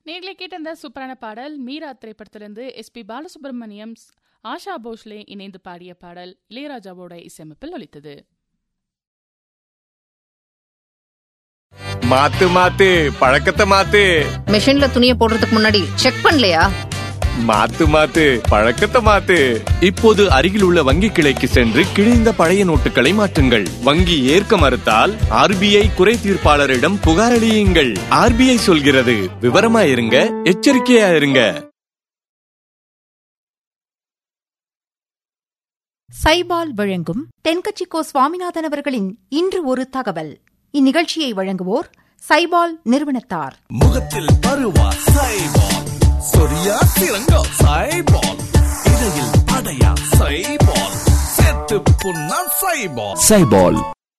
நேர்களை கேட்ட அந்த சூப்பரான பாடல் மீரா திரைப்படத்திலிருந்து எஸ்பி பாலசுப்ரமணியம் ஆஷா போஸ்லே இணைந்து பாடிய பாடல் இளையராஜாவோட இசையமைப்பில் ஒலித்தது மாத்து மாத்து பழக்கத்தை மாத்து மிஷின்ல துணியை போடுறதுக்கு முன்னாடி செக் பண்ணலையா மாத்து மாத்து பழக்கத்தை மாத்து இப்போது அருகில் உள்ள வங்கி கிளைக்கு சென்று கிழிந்த பழைய நோட்டுகளை மாற்றுங்கள் வங்கி ஏற்க மறுத்தால் ஆர்பிஐ குறை தீர்ப்பாளரிடம் புகார் அளியுங்கள் ஆர்பிஐ சொல்கிறது விவரமா இருங்க எச்சரிக்கையா இருங்க சைபால் வழங்கும் தென்கட்சிக்கோ சுவாமிநாதன் அவர்களின் இன்று ஒரு தகவல் இந்நிகழ்ச்சியை வழங்குவோர் சைபால் நிறுவனத்தார் முகத்தில் பருவா சைபால் சொரியா சிறங்கா சைபால் இடையில் அடையா சைபால் செத்து புண்ணா சைபால் சைபால்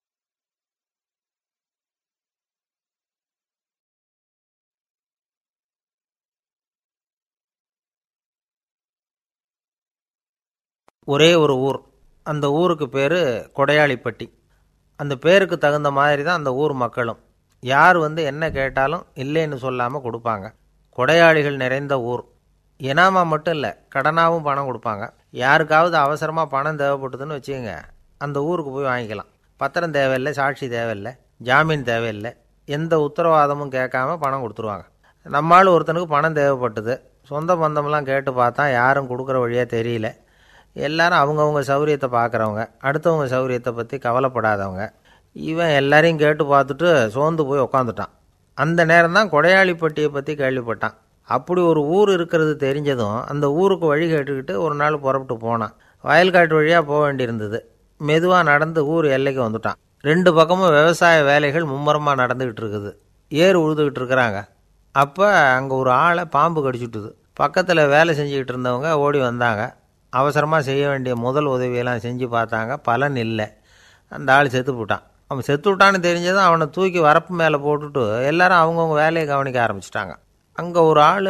ஒரே ஒரு ஊர் அந்த ஊருக்கு பேர் கொடையாளிப்பட்டி அந்த பேருக்கு தகுந்த மாதிரி தான் அந்த ஊர் மக்களும் யார் வந்து என்ன கேட்டாலும் இல்லைன்னு சொல்லாமல் கொடுப்பாங்க கொடையாளிகள் நிறைந்த ஊர் இனாமா மட்டும் இல்லை கடனாகவும் பணம் கொடுப்பாங்க யாருக்காவது அவசரமாக பணம் தேவைப்பட்டதுன்னு வச்சுக்கோங்க அந்த ஊருக்கு போய் வாங்கிக்கலாம் பத்திரம் தேவையில்லை சாட்சி தேவையில்லை ஜாமீன் தேவையில்லை எந்த உத்தரவாதமும் கேட்காம பணம் கொடுத்துருவாங்க நம்மால் ஒருத்தனுக்கு பணம் தேவைப்பட்டது சொந்த பந்தம்லாம் கேட்டு பார்த்தா யாரும் கொடுக்குற வழியாக தெரியல எல்லாரும் அவங்கவுங்க சௌரியத்தை பார்க்குறவங்க அடுத்தவங்க சௌரியத்தை பற்றி கவலைப்படாதவங்க இவன் எல்லாரையும் கேட்டு பார்த்துட்டு சோர்ந்து போய் உக்காந்துட்டான் அந்த நேரம் தான் கொடையாளிப்பட்டியை பற்றி கேள்விப்பட்டான் அப்படி ஒரு ஊர் இருக்கிறது தெரிஞ்சதும் அந்த ஊருக்கு வழி கேட்டுக்கிட்டு ஒரு நாள் புறப்பட்டு போனான் வயல்காட்டு வழியாக போக வேண்டியிருந்தது மெதுவாக நடந்து ஊர் எல்லைக்கு வந்துட்டான் ரெண்டு பக்கமும் விவசாய வேலைகள் மும்முரமாக நடந்துக்கிட்டு இருக்குது ஏர் உழுதுகிட்டு இருக்கிறாங்க அப்போ அங்கே ஒரு ஆளை பாம்பு கடிச்சுட்டுது பக்கத்தில் வேலை செஞ்சுக்கிட்டு இருந்தவங்க ஓடி வந்தாங்க அவசரமாக செய்ய வேண்டிய முதல் உதவியெல்லாம் செஞ்சு பார்த்தாங்க பலன் இல்லை அந்த ஆள் செத்து போட்டான் அவன் செத்து விட்டான்னு தெரிஞ்சதும் அவனை தூக்கி வரப்பு மேலே போட்டுட்டு எல்லாரும் அவங்கவுங்க வேலையை கவனிக்க ஆரம்பிச்சிட்டாங்க அங்கே ஒரு ஆள்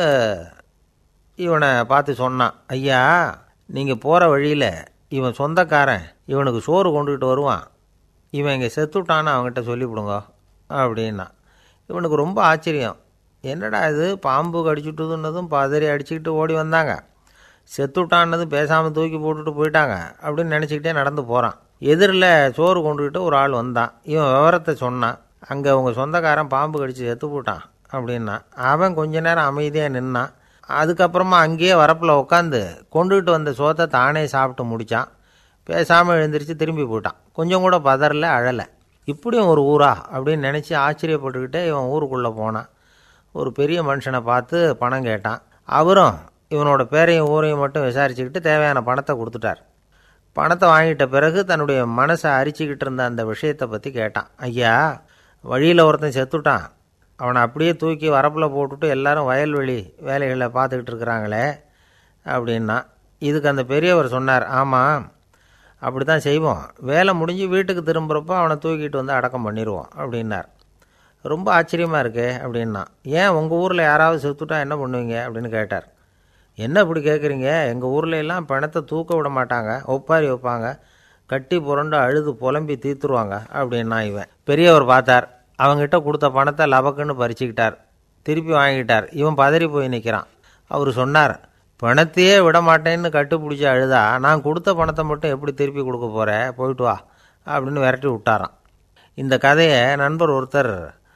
இவனை பார்த்து சொன்னான் ஐயா நீங்கள் போகிற வழியில் இவன் சொந்தக்காரன் இவனுக்கு சோறு கொண்டுகிட்டு வருவான் இவன் இங்கே செத்துட்டான்னு அவங்ககிட்ட சொல்லிவிடுங்க அப்படின்னா இவனுக்கு ரொம்ப ஆச்சரியம் என்னடா இது பாம்பு கடிச்சுட்டுதுன்னதும் பதறி அடிச்சுக்கிட்டு ஓடி வந்தாங்க செத்துட்டான்னதும் பேசாமல் தூக்கி போட்டுட்டு போயிட்டாங்க அப்படின்னு நினச்சிக்கிட்டே நடந்து போகிறான் எதிரில் சோறு கொண்டுக்கிட்டு ஒரு ஆள் வந்தான் இவன் விவரத்தை சொன்னான் அங்கே உங்கள் சொந்தக்காரன் பாம்பு கடிச்சு செத்து போட்டான் அப்படின்னா அவன் கொஞ்ச நேரம் அமைதியாக நின்னான் அதுக்கப்புறமா அங்கேயே வரப்பில் உட்காந்து கொண்டுகிட்டு வந்த சோத்தை தானே சாப்பிட்டு முடித்தான் பேசாமல் எழுந்திரிச்சு திரும்பி போயிட்டான் கொஞ்சம் கூட பதறல அழலை இப்படியும் ஒரு ஊரா அப்படின்னு நினச்சி ஆச்சரியப்பட்டுக்கிட்டே இவன் ஊருக்குள்ளே போனான் ஒரு பெரிய மனுஷனை பார்த்து பணம் கேட்டான் அவரும் இவனோட பேரையும் ஊரையும் மட்டும் விசாரிச்சுக்கிட்டு தேவையான பணத்தை கொடுத்துட்டார் பணத்தை வாங்கிட்ட பிறகு தன்னுடைய மனசை அரிச்சுக்கிட்டு இருந்த அந்த விஷயத்தை பற்றி கேட்டான் ஐயா வழியில் ஒருத்தன் செத்துட்டான் அவனை அப்படியே தூக்கி வரப்பில் போட்டுட்டு எல்லாரும் வயல்வெளி வேலைகளை பார்த்துக்கிட்டு இருக்கிறாங்களே அப்படின்னா இதுக்கு அந்த பெரியவர் சொன்னார் ஆமாம் அப்படி தான் செய்வோம் வேலை முடிஞ்சு வீட்டுக்கு திரும்புகிறப்போ அவனை தூக்கிட்டு வந்து அடக்கம் பண்ணிடுவோம் அப்படின்னார் ரொம்ப ஆச்சரியமாக இருக்கே அப்படின்னா ஏன் உங்கள் ஊரில் யாராவது செத்துட்டா என்ன பண்ணுவீங்க அப்படின்னு கேட்டார் என்ன இப்படி கேட்குறீங்க எங்கள் ஊரில் எல்லாம் பணத்தை தூக்க விட மாட்டாங்க ஒப்பாரி வைப்பாங்க கட்டி புரண்டு அழுது புலம்பி தீத்துருவாங்க அப்படின்னா இவன் பெரியவர் பார்த்தார் அவங்ககிட்ட கொடுத்த பணத்தை லபக்குன்னு பறிச்சுக்கிட்டார் திருப்பி வாங்கிட்டார் இவன் பதறி போய் நிற்கிறான் அவர் சொன்னார் பணத்தையே விட மாட்டேன்னு கட்டுப்பிடிச்சி அழுதா நான் கொடுத்த பணத்தை மட்டும் எப்படி திருப்பி கொடுக்க போகிறேன் போயிட்டு வா அப்படின்னு விரட்டி விட்டாரான் இந்த கதையை நண்பர் ஒருத்தர்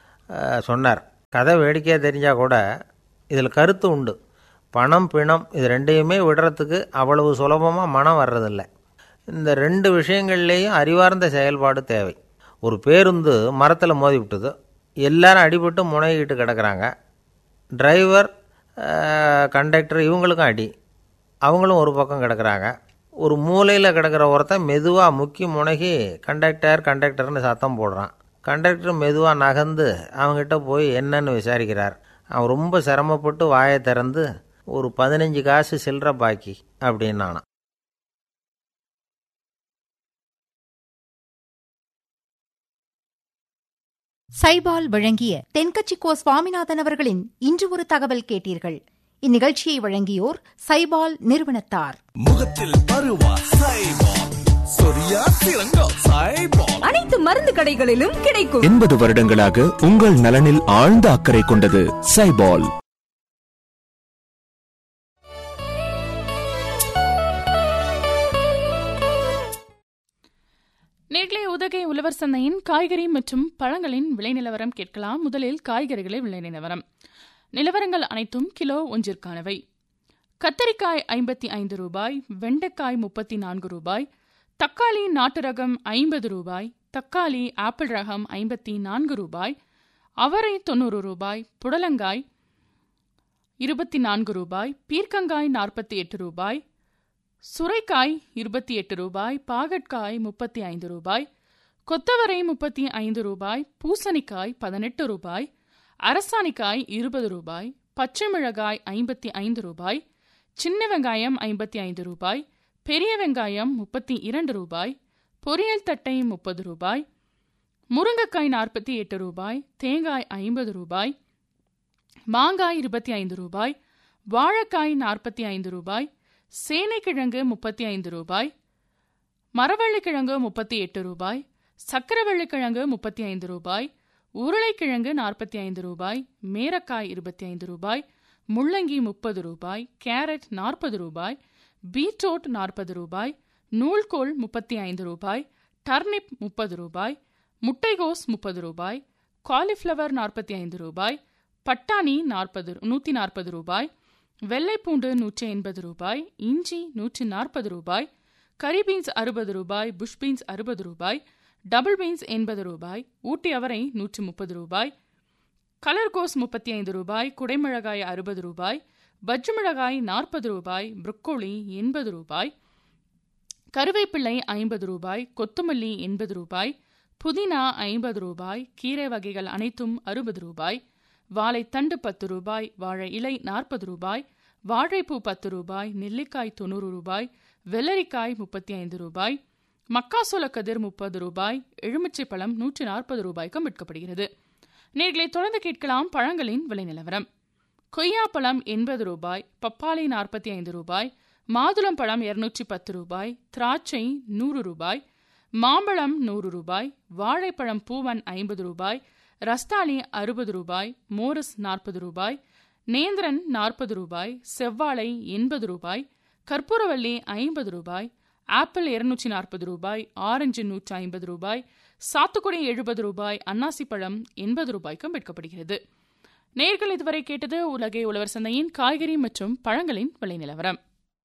சொன்னார் கதை வேடிக்கையாக தெரிஞ்சால் கூட இதில் கருத்து உண்டு பணம் பிணம் இது ரெண்டையுமே விடுறதுக்கு அவ்வளவு சுலபமாக மனம் வர்றதில்லை இந்த ரெண்டு விஷயங்கள்லேயும் அறிவார்ந்த செயல்பாடு தேவை ஒரு பேருந்து மரத்தில் மோதி விட்டுது எல்லாரும் அடிபட்டு முனைகிட்டு கிடக்கிறாங்க டிரைவர் கண்டக்டர் இவங்களுக்கும் அடி அவங்களும் ஒரு பக்கம் கிடக்கிறாங்க ஒரு மூலையில் கிடக்கிற ஒருத்தன் மெதுவாக முக்கி முனகி கண்டக்டர் கண்டக்டர்னு சத்தம் போடுறான் கண்டக்டர் மெதுவாக நகர்ந்து அவங்ககிட்ட போய் என்னன்னு விசாரிக்கிறார் அவன் ரொம்ப சிரமப்பட்டு வாயை திறந்து ஒரு பதினஞ்சு காசு சில்லற பாக்கி அப்படின்னானா சைபால் வழங்கிய தென்கட்சிக்கோ சுவாமிநாதன் அவர்களின் இன்று ஒரு தகவல் கேட்டீர்கள் இந்நிகழ்ச்சியை வழங்கியோர் சைபால் நிறுவனத்தார் முகத்தில் பருவா சைபால் சொரியா சிறங்கா சைபால் அனைத்து மருந்து கடைகளிலும் கிடைக்கும் எண்பது வருடங்களாக உங்கள் நலனில் ஆழ்ந்த அக்கறை கொண்டது சைபால் நேர்களே உதகை உழவர் சந்தையின் காய்கறி மற்றும் பழங்களின் விலை நிலவரம் கேட்கலாம் முதலில் காய்கறிகளை விலை நிலவரம் நிலவரங்கள் அனைத்தும் கிலோ ஒன்றிற்கானவை கத்தரிக்காய் ஐம்பத்தி ஐந்து ரூபாய் வெண்டைக்காய் முப்பத்தி நான்கு ரூபாய் தக்காளி நாட்டு ரகம் ஐம்பது ரூபாய் தக்காளி ஆப்பிள் ரகம் ஐம்பத்தி நான்கு ரூபாய் அவரை தொண்ணூறு ரூபாய் புடலங்காய் இருபத்தி நான்கு ரூபாய் பீர்க்கங்காய் நாற்பத்தி எட்டு ரூபாய் சுரைக்காய் இருபத்தி எட்டு ரூபாய் பாகற்காய் முப்பத்தி ஐந்து ரூபாய் கொத்தவரை முப்பத்தி ஐந்து ரூபாய் பூசணிக்காய் பதினெட்டு ரூபாய் அரசாணிக்காய் இருபது ரூபாய் பச்சை மிளகாய் ஐம்பத்தி ஐந்து ரூபாய் சின்ன வெங்காயம் ஐம்பத்தி ஐந்து ரூபாய் பெரிய வெங்காயம் முப்பத்தி இரண்டு ரூபாய் பொரியல் தட்டை முப்பது ரூபாய் முருங்கைக்காய் நாற்பத்தி எட்டு ரூபாய் தேங்காய் ஐம்பது ரூபாய் மாங்காய் இருபத்தி ஐந்து ரூபாய் வாழைக்காய் நாற்பத்தி ஐந்து ரூபாய் சேனைக்கிழங்கு முப்பத்தி ஐந்து ரூபாய் மரவள்ளிக்கிழங்கு முப்பத்தி எட்டு ரூபாய் சக்கரவள்ளிக்கிழங்கு முப்பத்தி ஐந்து ரூபாய் உருளைக்கிழங்கு நாற்பத்தி ஐந்து ரூபாய் மேரக்காய் இருபத்தி ஐந்து ரூபாய் முள்ளங்கி முப்பது ரூபாய் கேரட் நாற்பது ரூபாய் பீட்ரூட் நாற்பது ரூபாய் நூல்கோல் முப்பத்தி ஐந்து ரூபாய் டர்னிப் முப்பது ரூபாய் முட்டைகோஸ் முப்பது ரூபாய் காலிஃப்ளவர் நாற்பத்தி ஐந்து ரூபாய் பட்டாணி நாற்பது நூற்றி நாற்பது ரூபாய் வெள்ளைப்பூண்டு நூற்றி எண்பது ரூபாய் இஞ்சி நூற்றி நாற்பது ரூபாய் கரி பீன்ஸ் அறுபது ரூபாய் புஷ் பீன்ஸ் அறுபது ரூபாய் டபுள் பீன்ஸ் எண்பது ரூபாய் ஊட்டி அவரை நூற்றி முப்பது ரூபாய் கலர்கோஸ் முப்பத்தி ஐந்து ரூபாய் குடைமிளகாய் அறுபது ரூபாய் பஜ்ஜு மிளகாய் நாற்பது ரூபாய் புரோக்கோலி எண்பது ரூபாய் கருவேப்பிள்ளை ஐம்பது ரூபாய் கொத்துமல்லி எண்பது ரூபாய் புதினா ஐம்பது ரூபாய் கீரை வகைகள் அனைத்தும் அறுபது ரூபாய் வாழைத்தண்டு பத்து ரூபாய் வாழை இலை நாற்பது ரூபாய் வாழைப்பூ பத்து ரூபாய் நெல்லிக்காய் தொண்ணூறு ரூபாய் வெள்ளரிக்காய் முப்பத்தி ஐந்து ரூபாய் மக்காசோள கதிர் முப்பது ரூபாய் எலுமிச்சை பழம் நூற்றி நாற்பது ரூபாய்க்கும் விற்கப்படுகிறது நேர்களை தொடர்ந்து கேட்கலாம் பழங்களின் விலை நிலவரம் கொய்யாப்பழம் எண்பது ரூபாய் பப்பாளி நாற்பத்தி ஐந்து ரூபாய் மாதுளம் பழம் இருநூற்றி பத்து ரூபாய் திராட்சை நூறு ரூபாய் மாம்பழம் நூறு ரூபாய் வாழைப்பழம் பூவன் ஐம்பது ரூபாய் ரஸ்தாளி அறுபது ரூபாய் மோரஸ் நாற்பது ரூபாய் நேந்திரன் நாற்பது ரூபாய் செவ்வாழை எண்பது ரூபாய் கற்பூரவல்லி ஐம்பது ரூபாய் ஆப்பிள் இருநூற்றி நாற்பது ரூபாய் ஆரஞ்சு நூற்றி ஐம்பது ரூபாய் சாத்துக்குடி எழுபது ரூபாய் அன்னாசி பழம் எண்பது ரூபாய்க்கும் விற்கப்படுகிறது நேர்கள் இதுவரை கேட்டது உலகை உழவர் சந்தையின் காய்கறி மற்றும் பழங்களின் விலை நிலவரம்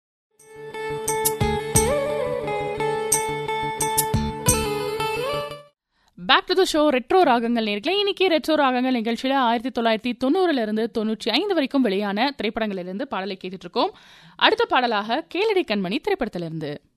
back to the show retro ராகங்கள் நேர்களே இன்னைக்கு ரெட்ரோ ராகங்கள் நிகழ்ச்சியில் ஆயிரத்தி தொள்ளாயிரத்தி தொண்ணூறுல இருந்து தொண்ணூற்றி ஐந்து வரைக்கும் வெளியான திரைப்படங்களிலிருந்து பாடலை கேட்டுட்டு இருக்கோம் அடுத்த பாடலாக கேளடி கண்மணி திரைப்படத்திலிருந்து